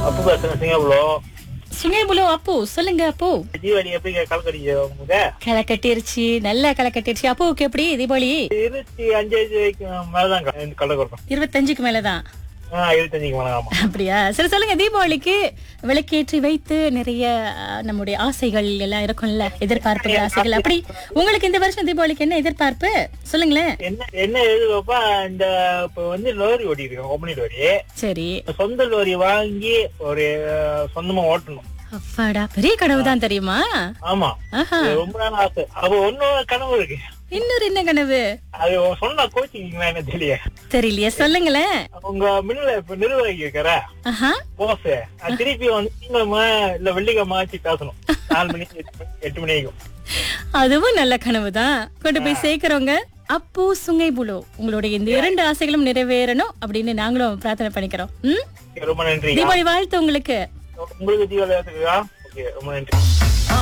அப்பு பேசுறேன் சிங்கப்பூர்ல சுங்கேபுலோ அப்போ சொல்லுங்க அப்போ தீபாவளி எப்படி கலக்கடிச்சு உங்களுக்கு களை கட்டிருச்சு நல்லா களை கட்டிருச்சு அப்போவுக்கு எப்படி தீபாவளி இருபத்தி அஞ்சாயிரம் வரைக்கும் மேலதான் கடை கொடுக்கும் இருபத்தஞ்சுக்கு மேலதான் ஆஹ் இருபத்தஞ்சுக்கு மேல ஆமா அப்படியா சரி சொல்லுங்க தீபாவளிக்கு விளக்கேற்றி வைத்து நிறைய அஹ், நம்முடைய ஆசைகள் எல்லாம் இருக்கும்ல எதிர்பார்ப்புகள் ஆசைகள் அப்படி உங்களுக்கு இந்த வருஷம் தீபாவளிக்கு என்ன எதிர்பார்ப்பு சொல்லுங்களேன் என்ன என்ன எதுவாப்பா இந்த இப்ப வந்து லோரி ஓடி இருக்கோம் கம்பெனி லோரி சரி சொந்த லோரி வாங்கி ஒரு அஹ், சொந்தமா ஓட்டணும் அப்பாடா பெரிய கனவு தான் தெரியுமா ஆமா ஆஹா இது ரொம்ப நாள் ஆசை அப்ப ஒன்னும் கனவு இருக்கு இன்னொரு என்ன கனவு அது சொன்னா கோச்சிங்களா என்ன தெரியல தெரியலையே சொல்லுங்களேன் உங்க மில்ல இப்ப நிர்வாகி இருக்கிற ஆஹா போஸ் அது திருப்பி வந்து திங்கக்கிழமை இல்ல வெள்ளிக்கிழமை ஆச்சு பேசணும் நாலு மணிக்கு எட்டு மணி- எட்டு மணி ஆகும் அதுவும் நல்ல கனவு தான் கொண்டு போய் சேர்க்கிறவங்க அப்போ சுங்கை புலு உங்களுடைய இந்த இரண்டு ஆசைகளும் நிறைவேறணும் அப்படின்னு நாங்களும் பிரார்த்தனை பண்ணிக்கிறோம் ம்? ரொம்ப நன்றி தீபாவளி வாழ்த்து உங்களுக்கு உங்களுக்கு தீபாவளி வாழ்த்துக்களா? ஓகே ரொம்ப நன்றி